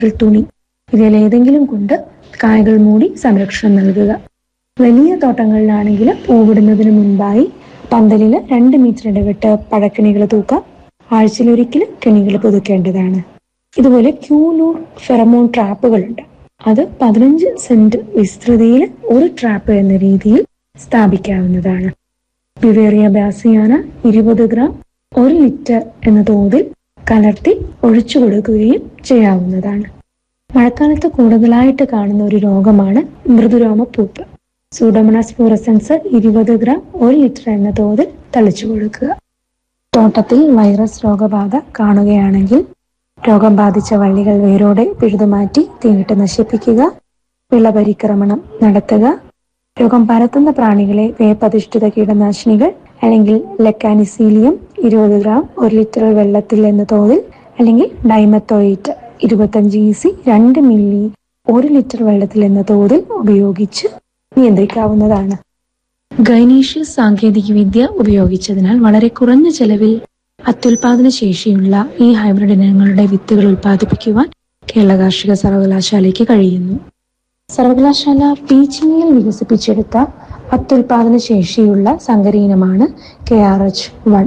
തുണി ഇതിലേതെങ്കിലും കൊണ്ട് കായകൾ മൂടി സംരക്ഷണം നൽകുക വലിയ തോട്ടങ്ങളിലാണെങ്കിൽ പൂവിടുന്നതിന് മുൻപായി പന്തലിൽ രണ്ട് മീറ്റർ ഇടവിട്ട് പഴക്കിണികൾ തൂക്കാം ആഴ്ചയിലൊരിക്കൽ കെണികൾ പുതുക്കേണ്ടതാണ് ഇതുപോലെ ക്യൂലൂർ ഫെറമോൺ ട്രാപ്പുകളുണ്ട് അത് പതിനഞ്ച് സെന്റ് വിസ്തൃതിയിൽ ഒരു ട്രാപ്പ് എന്ന രീതിയിൽ സ്ഥാപിക്കാവുന്നതാണ് ബിവേറിയ ബാസിയാന ഇരുപത് ഗ്രാം ഒരു ലിറ്റർ എന്ന തോതിൽ കലർത്തി ഒഴിച്ചു കൊടുക്കുകയും ചെയ്യാവുന്നതാണ് മഴക്കാലത്ത് കൂടുതലായിട്ട് കാണുന്ന ഒരു രോഗമാണ് മൃദുരോമപ്പൂപ്പ് സൂഡോമണാസ് ഫ്ലൂറസൻസ് ഇരുപത് ഗ്രാം ഒരു ലിറ്റർ എന്ന തോതിൽ തളിച്ചു കൊടുക്കുക തോട്ടത്തിൽ വൈറസ് രോഗബാധ കാണുകയാണെങ്കിൽ രോഗം ബാധിച്ച വള്ളികൾ വേരോടെ പിഴുതുമാറ്റി തീയിട്ട് നശിപ്പിക്കുക വിളപരിക്രമണം നടത്തുക രോഗം പരത്തുന്ന പ്രാണികളെ വേപ്പധിഷ്ഠിത കീടനാശിനികൾ അല്ലെങ്കിൽ ലെക്കാനിസീലിയം ഇരുപത് ഗ്രാം ഒരു ലിറ്റർ വെള്ളത്തിൽ എന്ന തോതിൽ അല്ലെങ്കിൽ ഡൈമത്തോയിറ്റ് ഇരുപത്തഞ്ച് ഇ സി രണ്ട് മില്ലി ഒരു ലിറ്റർ വെള്ളത്തിൽ എന്ന തോതിൽ ഉപയോഗിച്ച് നിയന്ത്രിക്കാവുന്നതാണ് ഗൈനീഷ്യസ് സാങ്കേതികവിദ്യ ഉപയോഗിച്ചതിനാൽ വളരെ കുറഞ്ഞ ചെലവിൽ അത്യുൽപാദന ശേഷിയുള്ള ഈ ഹൈബ്രിഡ് ഇനങ്ങളുടെ വിത്തുകൾ ഉൽപ്പാദിപ്പിക്കുവാൻ കേരള കാർഷിക സർവകലാശാലയ്ക്ക് കഴിയുന്നു സർവകലാശാല പീച്ചിങ്ങിൽ വികസിപ്പിച്ചെടുത്ത അത്യുൽപാദന ശേഷിയുള്ള സങ്കര ഇനമാണ് കെ ആർ എച്ച് വൺ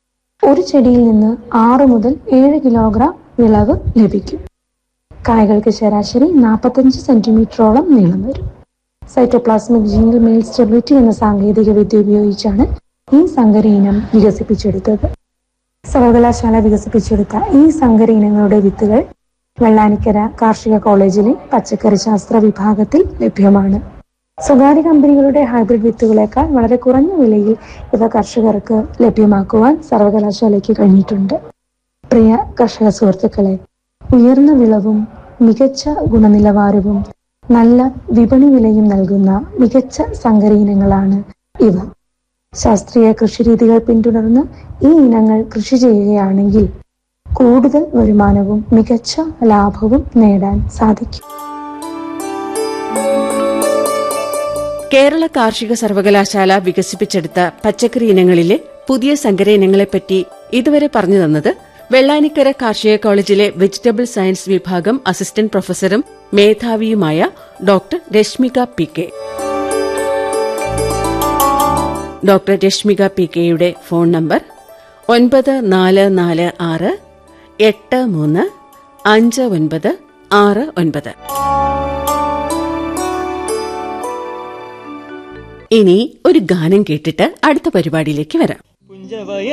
ഒരു ചെടിയിൽ നിന്ന് ആറ് മുതൽ ഏഴ് കിലോഗ്രാം വിളവ് ലഭിക്കും കായകൾക്ക് ശരാശരി നാൽപ്പത്തഞ്ച് സെന്റിമീറ്ററോളം നീളം വരും സൈറ്റോപ്ലാസ്മിക് ജീനിൽ മെയിൽ സ്റ്റെബിലിറ്റി എന്ന സാങ്കേതിക വിദ്യ ഉപയോഗിച്ചാണ് ഈ സങ്കര ഇനം വികസിപ്പിച്ചെടുത്തത് സർവകലാശാല വികസിപ്പിച്ചെടുത്ത ഈ സങ്കര ഇനങ്ങളുടെ വിത്തുകൾ വെള്ളാനിക്കര കാർഷിക കോളേജിലെ പച്ചക്കറി ശാസ്ത്ര വിഭാഗത്തിൽ ലഭ്യമാണ് സ്വകാര്യ കമ്പനികളുടെ ഹൈബ്രിഡ് വിത്തുകളേക്കാൾ വളരെ കുറഞ്ഞ വിലയിൽ ഇവ കർഷകർക്ക് ലഭ്യമാക്കുവാൻ സർവകലാശാലയ്ക്ക് കഴിഞ്ഞിട്ടുണ്ട് പ്രിയ കർഷക സുഹൃത്തുക്കളെ ഉയർന്ന വിളവും മികച്ച ഗുണനിലവാരവും നല്ല വിപണി വിലയും നൽകുന്ന മികച്ച സങ്കര ഇനങ്ങളാണ് ഇവ ശാസ്ത്രീയ കൃഷിരീതികൾ പിന്തുടർന്ന് ഈ ഇനങ്ങൾ കൃഷി ചെയ്യുകയാണെങ്കിൽ കൂടുതൽ വരുമാനവും മികച്ച ലാഭവും നേടാൻ സാധിക്കും കേരള കാർഷിക സർവകലാശാല വികസിപ്പിച്ചെടുത്ത പച്ചക്കറി ഇനങ്ങളിലെ പുതിയ സങ്കര ഇനങ്ങളെപ്പറ്റി ഇതുവരെ പറഞ്ഞു തന്നത് വെള്ളാനിക്കര കാർഷിക കോളേജിലെ വെജിറ്റബിൾ സയൻസ് വിഭാഗം അസിസ്റ്റന്റ് പ്രൊഫസറും മേധാവിയുമായ doctor Rashmika P K doctor Rashmika P കെയുടെ ഫോൺ നമ്പർ ഒൻപത് നാല് നാല് ആറ് എട്ട് മൂന്ന് അഞ്ച് ഒൻപത് ആറ് ഒൻപത് ഇനി ഒരു ഗാനം കേട്ടിട്ട് അടുത്ത പരിപാടിയിലേക്ക് വരാം